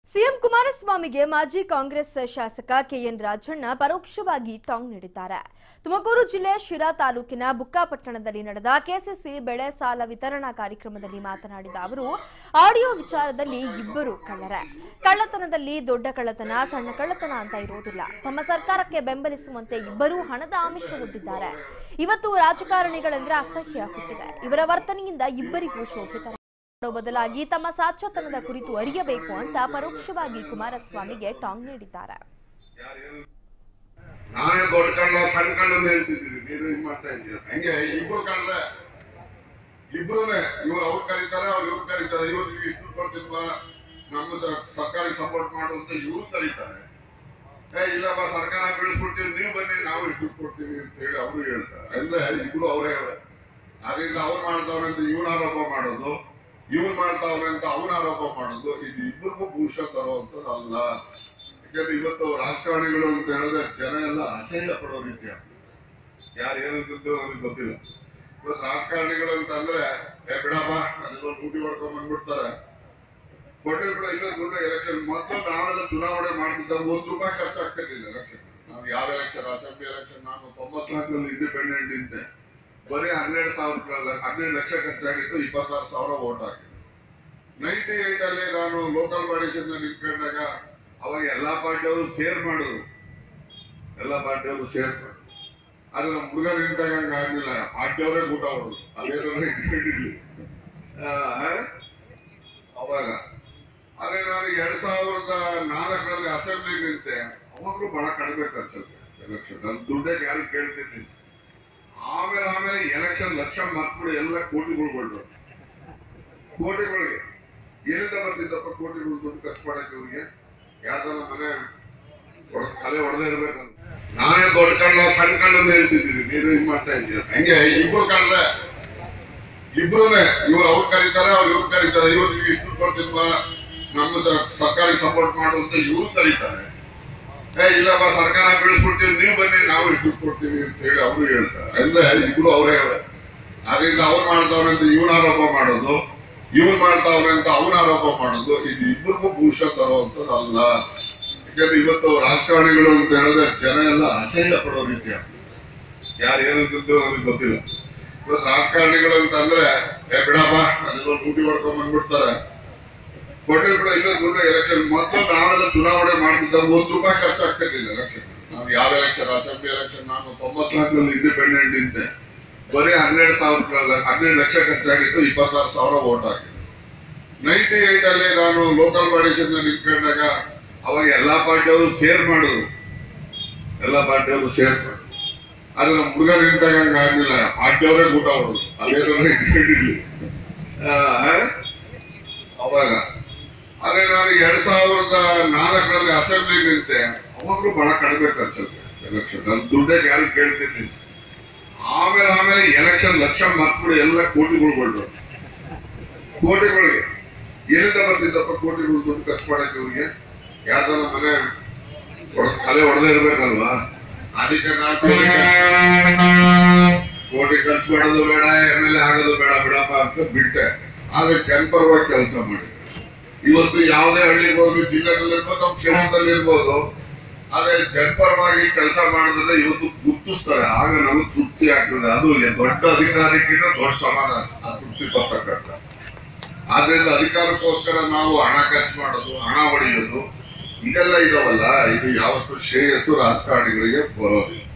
CM ಕುಮಾರಸ್ವಾಮಿಗೆ ಮಾಜಿ ಕಾಂಗ್ರೆಸ್ ಶಾಸಕ K N Rajanna ಪರೋಕ್ಷವಾಗಿ ಟಾಂಗ್ ನೀಡಿದ್ದಾರೆ ತುಮಕೂರು ಜಿಲ್ಲೆ ಶಿರಾ ತಾಲೂಕಿನ ಬುಕ್ಕಾಪಟ್ಟಣದಲ್ಲಿ ನಡೆದ ಕೆಸಿಸಿ ಬೆಳೆ ಸಾಲ ವಿತರಣಾ ಕಾರ್ಯಕ್ರಮದಲ್ಲಿ ಮಾತನಾಡಿದ ಅವರು ಆಡಿಯೋ ವಿಚಾರದಲ್ಲಿ ಇಬ್ಬರು ಕಳ್ಳರೆ ಕಳ್ಳತನದಲ್ಲಿ ದೊಡ್ಡ ಕಳ್ಳತನ ಸಣ್ಣ ಕಳ್ಳತನ ಅಂತ ಇರುವುದಿಲ್ಲ ತಮ್ಮ ಸರ್ಕಾರಕ್ಕೆ ಬೆಂಬಲಿಸುವಂತೆ ಇಬ್ಬರೂ ಹಣದ ಆಮಿಷವೊಡ್ಡಿದ್ದಾರೆ ಇವತ್ತು ರಾಜಕಾರಣಿಗಳೆಂದ್ರೆ ಅಸಹ್ಯ ಹುಟ್ಟಿದೆ ಇವರ ವರ್ತನೆಯಿಂದ ಇಬ್ಬರಿಗೂ ಶೋಭಿತ ಮಾಡೋ ಬದಲಾಗಿ ತಮ್ಮ ಸಾಚತನದ ಕುರಿತು ಅರಿಯಬೇಕು ಅಂತ ಪರೋಕ್ಷವಾಗಿ ಕುಮಾರಸ್ವಾಮಿಗೆ ಟಾಂಗ್ ನೀಡಿದ್ದಾರೆ ನಾನೇ ದೊಡ್ಡ ಕಳ್ಳ ಸಣ್ಣ ಕಳ್ಳನ ಹೇಳ್ತಿದ್ದೀರಿ ನೀನು ಹಿಂಗ್ ಮಾಡ್ತಾ ಇದ್ದೀರ ಹಂಗೆ ಇಬ್ರು ಕಳ್ಳ ಇಬ್ರುನೇ ಇವ್ರು ಅವ್ರು ಕರೀತಾರೆ ಅವ್ರು ಇವ್ರು ಕರೀತಾರೆ ಇವ್ರು ನಿಮ್ಗೆ ಇಷ್ಟು ಕೊಡ್ತಿಲ್ವಾ ನಮ್ಮ ಸ- ಸರ್ಕಾರಕ್ಕೆ ಸಪೋರ್ಟ್ ಮಾಡು ಅಂತ ಇವ್ರು ಕರೀತಾರೆ ಏ ಇಲ್ಲಪ್ಪ ಸರ್ಕಾರ ಬೆಳೆಸ್ಬಿಡ್ತೀವಿ ನೀವು ಬನ್ನಿ ನಾವು ದುಡ್ಡು ಕೊಡ್ತೀವಿ ಅಂತ ಹೇಳಿ ಅವರು ಹೇಳ್ತಾರೆ ಅಂದ್ರೆ ಇಬ್ರು ಅವರೇ ಅವರೇ ಅದರಿಂದ ಅವ್ರು ಮಾಡ್ತಾವ್ರೆ ಅಂತ ಇವ್ನ ಆರೋಪ ಮಾಡೋದು ಇವ್ರು ಮಾಡ್ತಾವ್ರೆ ಅಂತ ಅವನ ಆರೋಪ ಮಾಡೋದು ಇದು ಇಬ್ಬರಿಗೂ ಭೂಷಣ ತರುವಂತದ್ದು ಅಲ್ಲ ಯಾಕಂದ್ರೆ ಇವತ್ತು ರಾಜಕಾರಣಿಗಳು ಅಂತ ಹೇಳಿದ್ರೆ ಜನ ಎಲ್ಲ ಅಸಹ್ಯ ಪಡೋ ರೀತಿ ಆಗ್ತದೆ ಯಾರು ಏನಂತಿದ್ದು ನನಗೆ ಗೊತ್ತಿಲ್ಲ ಇವತ್ತು ರಾಜಕಾರಣಿಗಳು ಅಂತ ಅಂದ್ರೆ ಏ ಬಿಡಪ್ಪ ಅದೆಲ್ಲ ಡ್ಯೂಟಿ ಮಾಡ್ಕೊಂಡ್ ಬಂದ್ಬಿಡ್ತಾರೆ ಹೋಟೆಲ್ ಕೂಡ ಇಲ್ಲ ದುಡ್ಡು ಎಲೆಕ್ಷನ್ ಮೊದಲು ನಾವೆಲ್ಲ ಚುನಾವಣೆ ಮಾಡ್ತಿದ್ದಾಗ ಒಂದ್ ರೂಪಾಯಿ ಖರ್ಚಾಗ್ತಿರ್ಲಿಲ್ಲ ಎಲೆಕ್ಷನ್ ನಾವು ಯಾವ ಎಲೆಕ್ಷನ್ ಅಸೆಂಬ್ಲಿ ಎಲೆಕ್ಷನ್ ನಾನು ತೊಂಬತ್ನಾಲ್ಕರಲ್ಲಿ ಇಂಡಿಪೆಂಡೆಂಟ್ ಇದ್ದೆ ಬರೀ ಹನ್ನೆರಡು ಸಾವಿರ ಹನ್ನೆರಡು ಲಕ್ಷ ಖರ್ಚಾಗಿತ್ತು ಇಪ್ಪತ್ತಾರು ಸಾವಿರ ಓಟ್ ಹಾಕಿದ್ದು ನೈಂಟಿ ಏಟ್ ಅಲ್ಲಿ ನಾನು ಲೋಕಲ್ ಬಾಡೀಸ್ ಇಂದ ನಿಂತ್ಕೊಂಡಾಗ ಅವಾಗ ಎಲ್ಲಾ ಪಾರ್ಟಿಯವರು ಸೇರ್ ಮಾಡಿದ್ರು ಎಲ್ಲಾ ಪಾರ್ಟಿಯವರು ಸೇರ್ ಮಾಡಿದ್ರು ಆದ್ರೆ ನಮ್ಮ ಹುಡುಗ ನಿಂತಾಗ ಹಂಗ ಆಗ್ಲಿಲ್ಲ ಪಾರ್ಟಿಯವರೇ ಊಟ ಹೊಡೆದು ಅದೇನೋ ಇಟ್ಕೊಂಡಿರ್ಲಿ ಆ, ಅವಾಗ ಆದ್ರೆ ನಾನು ಎರಡ್ ಸಾವಿರದ ನಾಲ್ಕರಲ್ಲಿ ಅಸೆಂಬ್ಲಿ ನಿಂತೆ ಅವಾಗ್ಲೂ ಬಹಳ ಕಡಿಮೆ ಖರ್ಚಾಗುತ್ತೆ ಎಲೆಕ್ಷನ್ ನನ್ನ ದುಡ್ಡೇ ಯಾರು ಕೇಳ್ತಿರ್ಲಿಲ್ಲ ಆಮೇಲೆ ಆಮೇಲೆ ಎಲೆಕ್ಷನ್ ಲಕ್ಷ ಮರ್ತ್ಬಿಡಿ ಎಲ್ಲ ಕೋಟಿಗಳು ಬಂದ್ರು ಕೋಟಿಗಳಿಗೆ ಎಲ್ಲಿಂದ ಬರ್ತಿದ್ದಪ್ಪ ಕೋಟಿಗಳು ದುಡ್ಡು ಖರ್ಚು ಮಾಡಕ್ಕೆ ಇವ್ರಿಗೆ ಯಾವ್ದಾರ ಮನೆ ಹೊಡ್- ತಲೆ ಹೊಡೆದೇ ಇರ್ಬೇಕಂತ ನಾನೇ ದೊಡ್ಡ ಕಳ್ಳ ಸಣ್ಣ ಕಳ್ಳನ ಹೇಳ್ತಿದ್ದೀರಿ ನೀನು ಹಿಂಗ್ ಮಾಡ್ತಾ ಇದ್ದೀರ ಹಂಗೆ ಇಬ್ರು ಕಳ್ಳ ಇಬ್ರುನೇ ಇವ್ರು ಅವ್ರು ಕರೀತಾರೆ ಅವ್ರು ಇವ್ರು ಕರೀತಾರೆ ಇವ್ರು ನಿಮ್ಗೆ ಇಷ್ಟು ಕೊಡ್ತಿಲ್ವಾ ನಮ್ಮ ಸ- ಸರ್ಕಾರಕ್ಕೆ ಸಪೋರ್ಟ್ ಮಾಡು ಅಂತ ಇವ್ರು ಕರೀತಾರೆ ಏ ಇಲ್ಲಪ್ಪ ಸರ್ಕಾರ ಬೆಳೆಸ್ಬಿಡ್ತೀವಿ ನೀವು ಬನ್ನಿ ನಾವು ದುಡ್ಡು ಕೊಡ್ತೀವಿ ಅಂತ ಹೇಳಿ ಅವರು ಹೇಳ್ತಾರೆ ಅಂದ್ರೆ ಇಬ್ರು ಅವರೇ ಅವರೇ ಅದರಿಂದ ಅವ್ರು ಮಾಡ್ತಾವ್ರೆ ಅಂತ ಇವನ ಆರೋಪ ಮಾಡೋದು ಇವ್ರು ಮಾಡ್ತಾವ್ರೆ ಅಂತ ಅವನ ಆರೋಪ ಮಾಡೋದು ಇದು ಇಬ್ಬರಿಗೂ ಭೂಷಣ ತರುವಂತದ್ದು ಅಲ್ಲ ಯಾಕಂದ್ರೆ ಇವತ್ತು ರಾಜಕಾರಣಿಗಳು ಅಂತ ಹೇಳಿದ್ರೆ ಜನ ಎಲ್ಲ ಅಸಹ್ಯ ಪಡೋ ರೀತಿ ಆಗ್ತದೆ ಯಾರು ಏನಂತಿದ್ದು ನನಗೆ ಗೊತ್ತಿಲ್ಲ ಇವತ್ತು ರಾಜಕಾರಣಿಗಳು ಅಂತ ಅಂದ್ರೆ ಏ ಬಿಡಪ್ಪ ಅದೆಲ್ಲ ಡ್ಯೂಟಿ ಮಾಡ್ಕೊಂಡ್ ಬಂದ್ಬಿಡ್ತಾರೆ ಹೋಟೆಲ್ ಕೂಡ ಇಲ್ಲ ದುಡ್ಡು ಎಲೆಕ್ಷನ್ ಮೊದಲು ನಾವೆಲ್ಲ ಚುನಾವಣೆ ಮಾಡ್ತಿದ್ದಾಗ ಒಂದ್ ರೂಪಾಯಿ ಖರ್ಚಾಗ್ತಿರ್ಲಿಲ್ಲ ಎಲೆಕ್ಷನ್ ನಾವು ಯಾವ ಎಲೆಕ್ಷನ್ ಅಸೆಂಬ್ಲಿ ಎಲೆಕ್ಷನ್ ನಾನು ತೊಂಬತ್ನಾಲ್ಕರಲ್ಲಿ ಇಂಡಿಪೆಂಡೆಂಟ್ ಇದ್ದೆ ಬರೀ ಹನ್ನೆರಡು ಸಾವಿರ ಹನ್ನೆರಡು ಲಕ್ಷ ಖರ್ಚಾಗಿತ್ತು ಇಪ್ಪತ್ತಾರು ಸಾವಿರ ಓಟ್ ಹಾಕಿದ್ದು ನೈಂಟಿ ಏಟ್ ಅಲ್ಲಿ ನಾನು ಲೋಕಲ್ ಬಾಡೀಸ್ ಇಂದ ನಿಂತ್ಕೊಂಡಾಗ ಅವಾಗ ಎಲ್ಲಾ ಪಾರ್ಟಿಯವರು ಸೇರ್ ಮಾಡಿದ್ರು ಎಲ್ಲಾ ಪಾರ್ಟಿಯವರು ಸೇರ್ ಮಾಡಿದ್ರು ಆದ್ರೆ ನಮ್ಮ ಹುಡುಗ ನಿಂತಾಗ ಹಂಗ ಆಗ್ಲಿಲ್ಲ ಪಾರ್ಟಿಯವರೇ ಊಟ ಹೊಡೆದು ಅದೇನೋ ಇಟ್ಕೊಂಡಿರ್ಲಿ ಆ, ಅವಾಗ ಆದ್ರೆ ನಾನು ಎರಡ್ ಸಾವಿರದ ನಾಲ್ಕರಲ್ಲಿ ಅಸೆಂಬ್ಲಿ ನಿಂತೆ ಅವಾಗ್ಲೂ ಬಹಳ ಕಡಿಮೆ ಖರ್ಚಾಗುತ್ತೆ ಎಲೆಕ್ಷನ್ ನನ್ನ ದುಡ್ಡೇ ಯಾರು ಕೇಳ್ತಿರ್ಲಿಲ್ಲ ಆಮೇಲೆ ಆಮೇಲೆ ಎಲೆಕ್ಷನ್ ಲಕ್ಷ ಮರ್ತ್ಬಿಡಿ ಎಲ್ಲ ಕೋಟಿಗಳು ಬಂದ್ರು ಕೋಟಿಗಳಿಗೆ ಎಲ್ಲಿಂದ ಬರ್ತಿದ್ದಪ್ಪ ಕೋಟಿಗಳು ದುಡ್ಡು ಖರ್ಚು ಮಾಡಕ್ಕೆ ಇವ್ರಿಗೆ ಯಾವ್ದಾರ ಮನೆ ಹೊಡ್- ತಲೆ ಹೊಡೆದೇ ಇರ್ಬೇಕಲ್ವಾ ಅದಕ್ಕೆ ನಾನು ಕೋಟಿ ಖರ್ಚು ಮಾಡೋದು ಬೇಡ ಎಮ್ ಎಲ್ ಎ ಆಗೋದು ಬೇಡ ಬಿಡಪ್ಪ ಅಂತ ಬಿಟ್ಟೆ ಆದ್ರೆ ಜನಪರವಾಗಿ ಕೆಲಸ ಮಾಡಿ ಇವತ್ತು ಯಾವುದೇ ಹಳ್ಳಿಗೆ ಹೋಗಿ ಜಿಲ್ಲೆನಲ್ಲಿರ್ಬೋದು ನಮ್ಮ ಕ್ಷೇತ್ರದಲ್ಲಿರ್ಬೋದು ಆದ್ರೆ ಜನಪರವಾಗಿ ಕೆಲಸ ಮಾಡೋದನ್ನ ಇವತ್ತು ಗುರುತಿಸ್ತಾರೆ ಆಗ ನಮಗೆ ತೃಪ್ತಿ ಆಗ್ತದೆ ಅದು ದೊಡ್ಡ ಅಧಿಕಾರಕ್ಕಿಂತ ದೊಡ್ಡ ಸಮಾನ ಆ ತೃಪ್ತಿ ಪಡ್ತಕ್ಕಂಥ ಆದ್ರಿಂದ ಅಧಿಕಾರಕ್ಕೋಸ್ಕರ ನಾವು ಹಣ ಖರ್ಚು ಮಾಡೋದು ಹಣ ಹೊಡೆಯೋದು ಇದೆಲ್ಲ ಇದಾವಲ್ಲ ಇದು ಯಾವತ್ತು ಶ್ರೇಯಸ್ಸು ರಾಜಕಾರಣಿಗಳಿಗೆ ಬರೋದಿಲ್ಲ